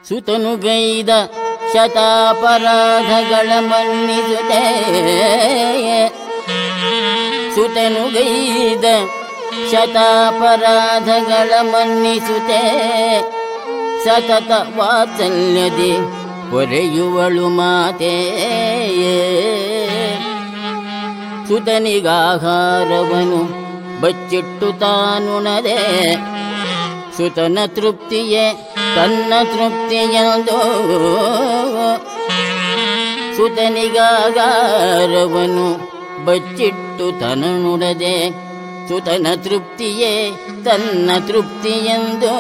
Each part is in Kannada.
ಸುತನು ಗೈದ ಶತಾಪರಾಧಗಳ ಮನ್ನಿಸುತ್ತೆ ಸುತನು ಗೈದ ಶತಾಪರಾಧಗಳ ಮನ್ನಿಸುತ್ತೆ ಸತತ ವಾತ್ಸಲ್ಯದಿ ಹೊರೆಯುವಳು ಮಾತೇ ಸುತನಿಗಾಹಾರವನು ಬಚ್ಚಿಟ್ಟು ತಾನುಣದೆ ಸುತನ ತೃಪ್ತಿಯೇ ತನ್ನ ತೃಪ್ತಿಯಂದು ಸುತನಿಗಾಗಾರವನು ಬಚ್ಚಿಟ್ಟು ತನನುಡದೆ ಸುತನ ತೃಪ್ತಿಯೇ ತನ್ನ ತೃಪ್ತಿಯೆಂದು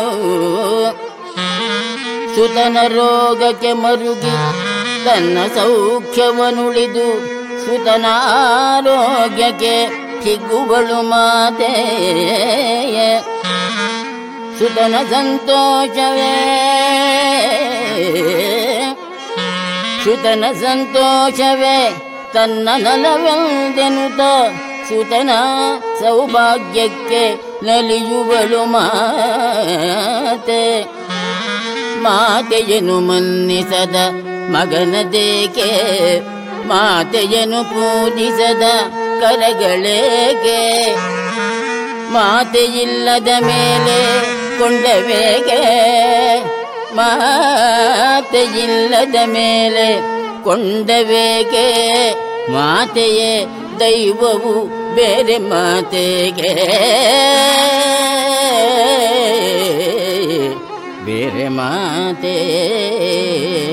ಸುತನ ರೋಗಕ್ಕೆ ಮರುಗಿ ತನ್ನ ಸೌಖ್ಯವನುಳಿದು ಸುತನ ಆರೋಗ್ಯಕ್ಕೆ ಹಿಗ್ಗುವಳು ಮಾತೆ ಸುತನ ಸಂತೋಷವೇ ಸುತನ ಸಂತೋಷವೇ ತನ್ನ ನಲವೆಂದೆನುತ ಸುತನ ಸೌಭಾಗ್ಯಕ್ಕೆ ನಲಿಯುವಳು ಮಾತೆ ಮಾತೆಯನು ಮನ್ನಿಸದ ಮಗನದೇಕೆ ಮಾತೆಯನು ಪೂಜಿಸದ ಕರಗಳೇಕೆ ಮಾತೆಯಿಲ್ಲದ ಮೇಲೆ ಕೊಂಡವೇಗೆ ಮಾತೆಯಿಲ್ಲದ ಮೇಲೆ ಕೊಂಡವೇಗೆ ಮಾತೆಯೇ ದೈವವು ಬೇರೆ ಮಾತೆಗೆ ಬೇರೆ ಮಾತೆ